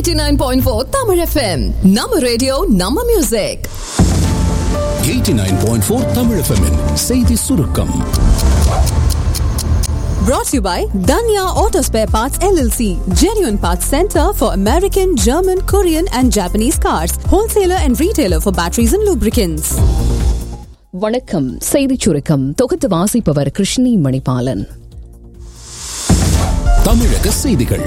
89.4 Tamil FM. நம்ம radio நம்ம music 89.4 Tamil FM -இன் செய்தி சுருக்கம் brought to you by Danya Auto Spare Parts LLC, genuine parts center for American, German, Korean and Japanese cars, wholesaler and retailer for batteries and lubricants. வணக்கம் செய்திச் சுருக்கம் தொகுத்து வாசிப்பவர் கிருஷ்ணி மணிபாலன் தமிழக செய்திகள்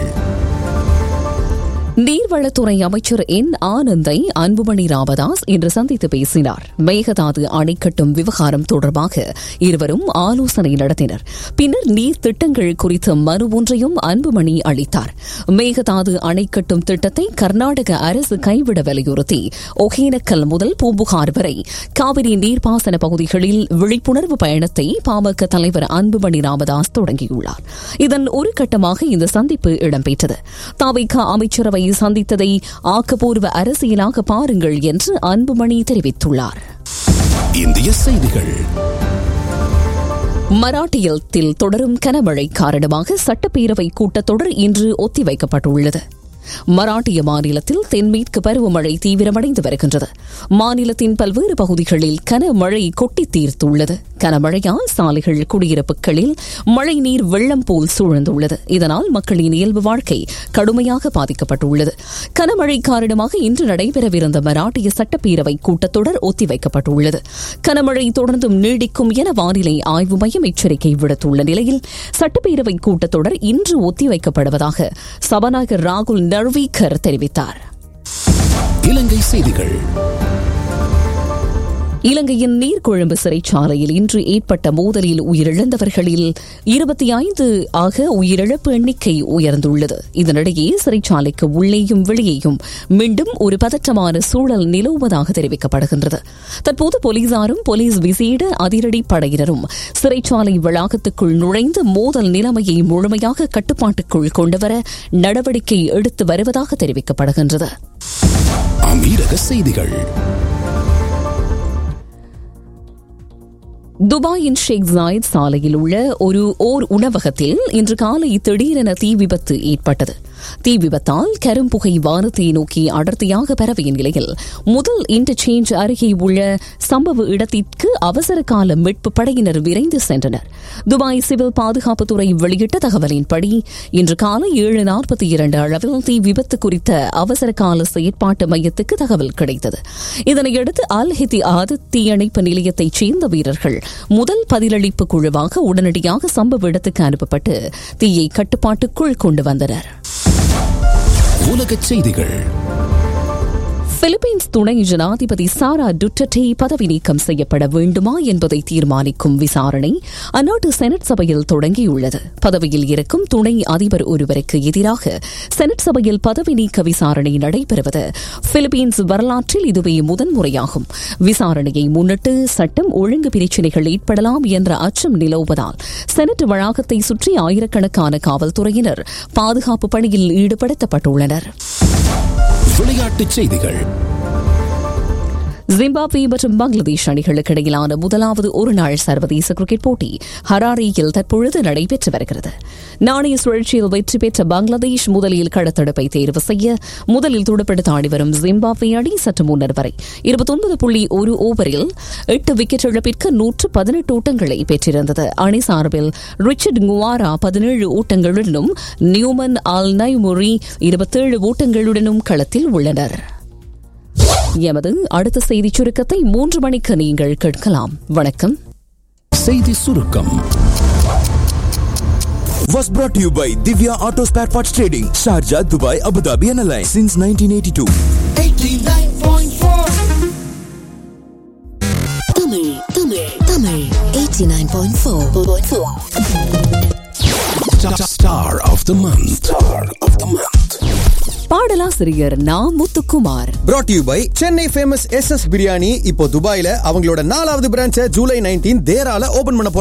நீர்வளத்துறை அமைச்சர் என் ஆனந்தை அன்புமணி ராமதாஸ் இன்று சந்தித்து பேசினார் மேகதாது அணை கட்டும் விவகாரம் தொடர்பாக இருவரும் ஆலோசனை நடத்தினர் பின்னர் நீர் திட்டங்கள் குறித்த மனு ஒன்றையும் அன்புமணி அளித்தார் மேகதாது அணை கட்டும் திட்டத்தை கர்நாடக அரசு கைவிட வலியுறுத்தி ஒகேனக்கல் முதல் பூம்புகார் வரை காவிரி நீர்ப்பாசன பகுதிகளில் விழிப்புணர்வு பயணத்தை பாமக தலைவர் அன்புமணி ராமதாஸ் தொடங்கியுள்ளார் இதன் ஒரு கட்டமாக இந்த சந்திப்பு இடம்பெற்றது தாவிக அமைச்சரவை சந்தித்ததை ஆக்கப்பூர்வ அரசியலாக பாருங்கள் என்று அன்புமணி தெரிவித்துள்ளார் இந்திய செய்திகள் மராட்டியத்தில் தொடரும் கனமழை காரணமாக சட்டப்பேரவை கூட்டத்தொடர் இன்று ஒத்திவைக்கப்பட்டுள்ளது மராட்டிய மாநிலத்தில் தென்மேற்கு பருவமழை தீவிரமடைந்து வருகின்றது மாநிலத்தின் பல்வேறு பகுதிகளில் கனமழை கொட்டி தீர்த்துள்ளது கனமழையால் சாலைகள் குடியிருப்புகளில் மழைநீர் வெள்ளம் போல் சூழ்ந்துள்ளது இதனால் மக்களின் இயல்பு வாழ்க்கை கடுமையாக பாதிக்கப்பட்டுள்ளது கனமழை காரணமாக இன்று நடைபெறவிருந்த மராட்டிய சட்டப்பேரவை கூட்டத்தொடர் ஒத்திவைக்கப்பட்டுள்ளது கனமழை தொடர்ந்தும் நீடிக்கும் என வானிலை ஆய்வு மையம் எச்சரிக்கை விடுத்துள்ள நிலையில் சட்டப்பேரவை கூட்டத்தொடர் இன்று ஒத்திவைக்கப்படுவதாக சபாநாயகர் ராகுல் நர்வீகர் தெரிவித்தார் இலங்கை செய்திகள் இலங்கையின் நீர்கொழும்பு சிறைச்சாலையில் இன்று ஏற்பட்ட மோதலில் உயிரிழந்தவர்களில் இருபத்தி ஐந்து ஆக உயிரிழப்பு எண்ணிக்கை உயர்ந்துள்ளது இதனிடையே சிறைச்சாலைக்கு உள்ளேயும் வெளியேயும் மீண்டும் ஒரு பதற்றமான சூழல் நிலவுவதாக தெரிவிக்கப்படுகின்றது தற்போது போலீசாரும் போலீஸ் விசேட அதிரடி படையினரும் சிறைச்சாலை வளாகத்துக்குள் நுழைந்து மோதல் நிலைமையை முழுமையாக கட்டுப்பாட்டுக்குள் கொண்டுவர நடவடிக்கை எடுத்து வருவதாக தெரிவிக்கப்படுகின்றது அமீரக செய்திகள் துபாயின் ஷேக் ஜாயித் சாலையில் உள்ள ஒரு ஓர் உணவகத்தில் இன்று காலை திடீரென தீ விபத்து ஏற்பட்டது தீ விபத்தால் கரும்புகை வானத்தை நோக்கி அடர்த்தியாக பரவிய நிலையில் முதல் இன்டர்சேஞ்ச் அருகே உள்ள சம்பவ இடத்திற்கு அவசர கால மீட்பு படையினர் விரைந்து சென்றனர் துபாய் சிவில் பாதுகாப்புத்துறை வெளியிட்ட தகவலின்படி இன்று காலை ஏழு நாற்பத்தி இரண்டு அளவில் தீ விபத்து குறித்த அவசர கால செயற்பாட்டு மையத்துக்கு தகவல் கிடைத்தது இதனையடுத்து அல் ஹிதி ஆது தீயணைப்பு நிலையத்தைச் சேர்ந்த வீரர்கள் முதல் பதிலளிப்பு குழுவாக உடனடியாக சம்பவ இடத்துக்கு அனுப்பப்பட்டு தீயை கட்டுப்பாட்டுக்குள் கொண்டு வந்தனர் உலகச் செய்திகள் பிலிப்பீன்ஸ் துணை ஜனாதிபதி சாரா டுட்டே பதவி நீக்கம் செய்யப்பட வேண்டுமா என்பதை தீர்மானிக்கும் விசாரணை அந்நாட்டு செனட் சபையில் தொடங்கியுள்ளது பதவியில் இருக்கும் துணை அதிபர் ஒருவருக்கு எதிராக செனட் சபையில் பதவி நீக்க விசாரணை நடைபெறுவது பிலிப்பீன்ஸ் வரலாற்றில் இதுவே முதன்முறையாகும் விசாரணையை முன்னிட்டு சட்டம் ஒழுங்கு பிரச்சினைகள் ஏற்படலாம் என்ற அச்சம் நிலவுவதால் செனட் வளாகத்தை சுற்றி ஆயிரக்கணக்கான காவல்துறையினர் பாதுகாப்பு பணியில் ஈடுபடுத்தப்பட்டுள்ளனர் விளையாட்டுச் செய்திகள் ஜிம்பாப்வே மற்றும் பங்களாதேஷ் அணிகளுக்கு இடையிலான முதலாவது ஒருநாள் சர்வதேச கிரிக்கெட் போட்டி ஹராரியில் தற்பொழுது நடைபெற்று வருகிறது நாணய சுழற்சியில் வெற்றி பெற்ற பங்களாதேஷ் முதலில் கடத்தடுப்பை தேர்வு செய்ய முதலில் துடுப்படுத்த ஆடி வரும் ஜிம்பாப்வே அணி சற்று முன்னர் வரை இருபத்தொன்பது புள்ளி ஒரு ஓவரில் எட்டு விக்கெட் இழப்பிற்கு நூற்று பதினெட்டு ஓட்டங்களை பெற்றிருந்தது அணி சார்பில் ரிச்சர்ட் குவாரா பதினேழு ஓட்டங்களுடனும் நியூமன் ஆல் நைமுரி இருபத்தேழு ஓட்டங்களுடனும் களத்தில் உள்ளனர் எமது அடுத்த செய்தி சுருக்கத்தை மூன்று மணிக்கு நீங்கள் கேட்கலாம் வணக்கம் செய்தி சுருக்கம் was brought to you by Divya Auto Spare Parts Trading, Sharjah, Dubai, Abu Dhabi and Alliance since 1982. Tamil Tamil Tamil 89.4 Star of the month. Star of the month. பாடலாசிரியர் Na Muthukumar brought to you by Chennai famous S S biryani இப்போ துபாயில அவங்களோட நாலாவது பிரான்ச்சை July nineteen தேரால open பண்ண போறாங்க